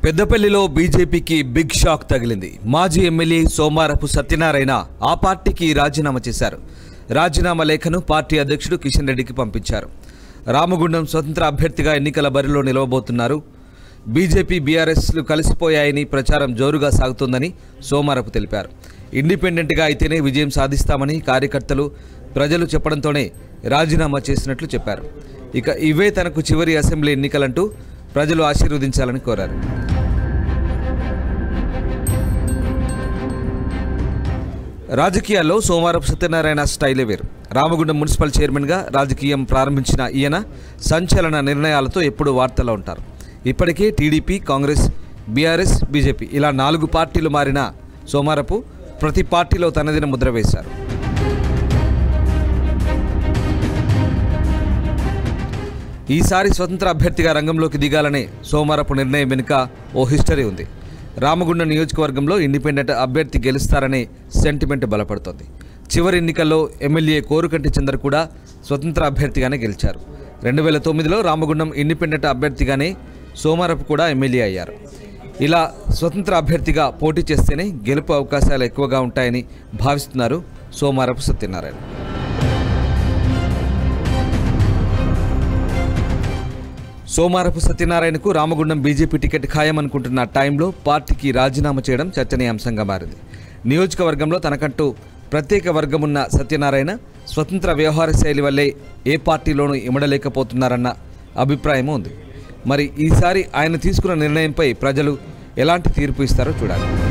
పెద్దపల్లిలో బీజేపీకి big shock తగిలింది మాజీ ఎమ్మెల్యే సోమారపు సత్యనారాయణ ఆ పార్టీకి రాజీనామా చేశారు రాజీనామా లేఖను పార్టీ అధ్యక్షుడు కిషన్ రెడ్డికి పంపించారు రామగుండం స్వతంత్ర అభ్యర్థిగా ఎన్నికల బరిలో నిలవబోతున్నారు బీజేపీ బీఆర్ఎస్లు కలిసిపోయాయని ప్రచారం జోరుగా సాగుతోందని సోమారపు తెలిపారు ఇండిపెండెంట్గా అయితేనే విజయం సాధిస్తామని కార్యకర్తలు ప్రజలు చెప్పడంతోనే రాజీనామా చేసినట్లు చెప్పారు ఇక ఇవే తనకు చివరి అసెంబ్లీ ఎన్నికలంటూ ప్రజలు ఆశీర్వదించాలని కోరారు రాజకీయాల్లో సోమవారపు సత్యనారాయణ స్టైలే వేరు రామగుండం మున్సిపల్ చైర్మన్గా రాజకీయం ప్రారంభించిన ఈయన సంచలన నిర్ణయాలతో ఎప్పుడూ వార్తల్లో ఉంటారు ఇప్పటికే టీడీపీ కాంగ్రెస్ బీఆర్ఎస్ బీజేపీ ఇలా నాలుగు పార్టీలు మారిన సోమారపు ప్రతి పార్టీలో తనదిన ముద్ర వేశారు ఈసారి స్వతంత్ర అభ్యర్థిగా రంగంలోకి దిగాలనే సోమవారపు నిర్ణయం వెనుక ఓ హిస్టరీ ఉంది రామగుండం నియోజకవర్గంలో ఇండిపెండెంట్ అభ్యర్థి గెలుస్తారనే సెంటిమెంట్ బలపడుతోంది చివరి ఎన్నికల్లో ఎమ్మెల్యే కోరుకంటి చందర్ కూడా స్వతంత్ర అభ్యర్థిగానే గెలిచారు రెండు వేల తొమ్మిదిలో రామగుండం ఇండిపెండెంట్ అభ్యర్థిగానే సోమారపు కూడా ఎమ్మెల్యే అయ్యారు ఇలా స్వతంత్ర అభ్యర్థిగా పోటీ చేస్తేనే గెలుపు అవకాశాలు ఎక్కువగా ఉంటాయని భావిస్తున్నారు సోమారపు సత్యనారాయణ సోమారపు సత్యనారాయణకు రామగుండం బీజేపీ టికెట్ ఖాయమనుకుంటున్న టైంలో పార్టీకి రాజీనామా చేయడం చర్చనీయాంశంగా మారింది నియోజకవర్గంలో తనకంటూ ప్రత్యేక వర్గమున్న సత్యనారాయణ స్వతంత్ర వ్యవహార శైలి వల్లే ఏ పార్టీలోనూ ఇమడలేకపోతున్నారన్న అభిప్రాయం ఉంది మరి ఈసారి ఆయన తీసుకున్న నిర్ణయంపై ప్రజలు ఎలాంటి తీర్పు ఇస్తారో చూడాలి